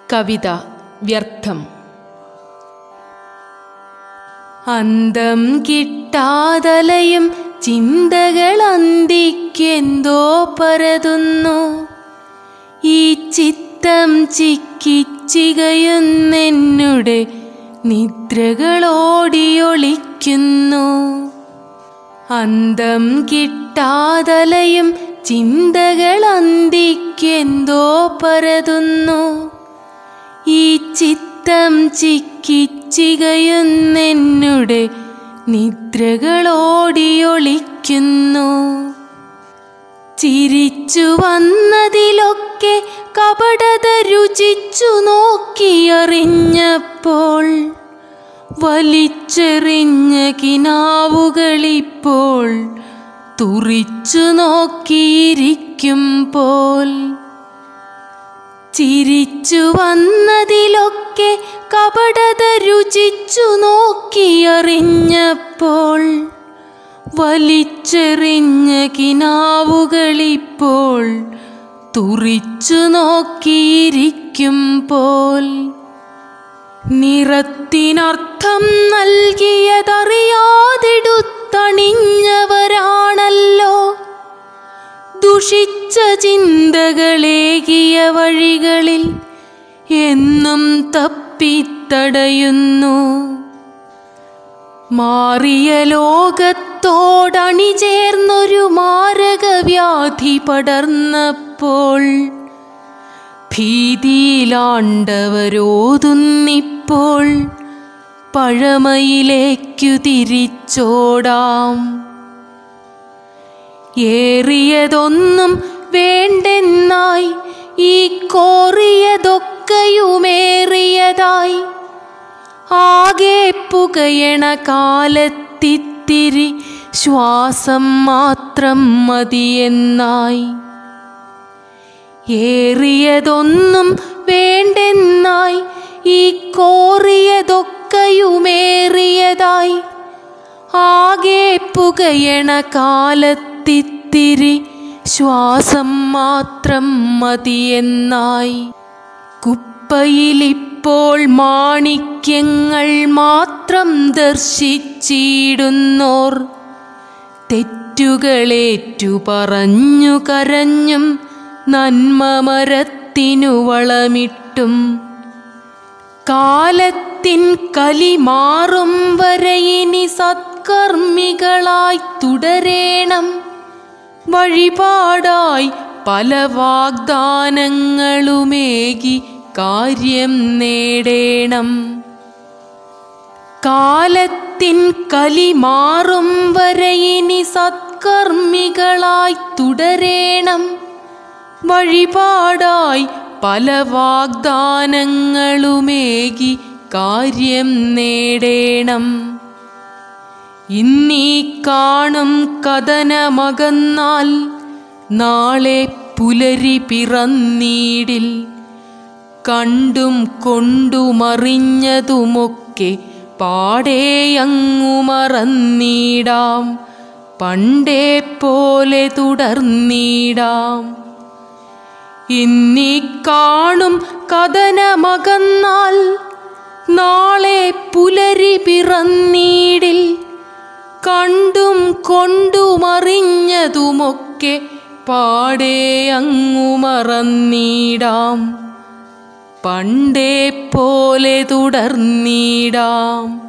കവിത വ്യർത്ഥം അന്തം കിട്ടാതലയും ചിന്തകൾ അന്തിക്കെന്തോ പരതുന്നു ഈ ചിത്തം ചിക്കിച്ചികയുന്നെന്നുടെ നിദ്രകളോടിയൊളിക്കുന്നു അന്തം കിട്ടാതലയും ചിന്തകൾ അന്തിക്കെന്തോ പരതുന്നു ഈ ചിത്തം ചിക്കിച്ചികയുന്നെന്നുടെ നിദ്രകളോടിയൊളിക്കുന്നു ചിരിച്ചു വന്നതിലൊക്കെ കപടത രുചിച്ചു നോക്കിയറിഞ്ഞപ്പോൾ വലിച്ചെറിഞ്ഞ കിനാവുകളിപ്പോൾ തുറിച്ചു നോക്കിയിരിക്കുമ്പോൾ ചിരിച്ചു വന്നതിലൊക്കെ കപടത രുചിച്ചു നോക്കിയറിഞ്ഞപ്പോൾ വലിച്ചെറിഞ്ഞ കിനാവുകളിപ്പോൾ തുറിച്ചു നോക്കിയിരിക്കുമ്പോൾ നിറത്തിനർത്ഥം നൽകിയതറിയാതെടുത്തണിഞ്ഞവരാണല്ലോ ദുഷിച്ച ചിന്തകളേകിയ വഴികളിൽ എന്നും തപ്പിത്തടയുന്നു മാറിയ ലോകത്തോടണിചേർന്നൊരു മാരകവ്യാധി പടർന്നപ്പോൾ ഭീതിയിലാണ്ടവരോതുന്നിപ്പോൾ പഴമയിലേക്കു തിരിച്ചോടാം ഏറിയതൊന്നും വേണ്ടെന്നായി ഈ കോറിയതൊക്കെയുമേറിയതായി ആകെ പുകയണ കാലത്തിത്തിരി ശ്വാസം മാത്രം മതിയെന്നായി ഏറിയതൊന്നും വേണ്ടെന്നായി ഈ കോറിയതൊക്കെയുമേറിയതായി ആകെ പുകയണ കാലത്തിത്തിരി ശ്വാസം മാത്രം മതിയെന്നായി കുപ്പയിലിപ്പോൾ മാണിക്യങ്ങൾ മാത്രം ദർശിച്ചിടുന്നോർ തെറ്റുകളേറ്റു പറഞ്ഞു കരഞ്ഞും നന്മ മരത്തിനു വളമിട്ടും കാലത്തിൻ കലി മാറും വരെ ഇനി സത്കർമ്മികളായി തുടരേണം വഴിപാടായി പല വാഗ്ദാനങ്ങളുമേകി കാര്യം നേടേണം കാലത്തിൻ കലി മാറും വരെ ഇനി സത്കർമ്മികളായി തുടരേണം വഴിപാടായി പല വാഗ്ദാനങ്ങളുമേകി കാര്യം നേടേണം ഇന്നീ കാണും കഥനമകന്നാൽ നാളെ പുലരി പിറന്നീടിൽ കണ്ടും കൊണ്ടുമറിഞ്ഞതുമൊക്കെ പാടേയങ്ങു മറന്നീടാം പണ്ടേ പോലെ തുടർന്നീടാം ഇന്നീ കാണും കഥനമകന്നാൽ നാളെ പുലരി പിറന്നീടിൽ കണ്ടും കൊണ്ടുമറിഞ്ഞതുമൊക്കെ പാടേ അങ്ങു മറന്നീടാം പണ്ടേ പോലെ തുടർന്നീടാം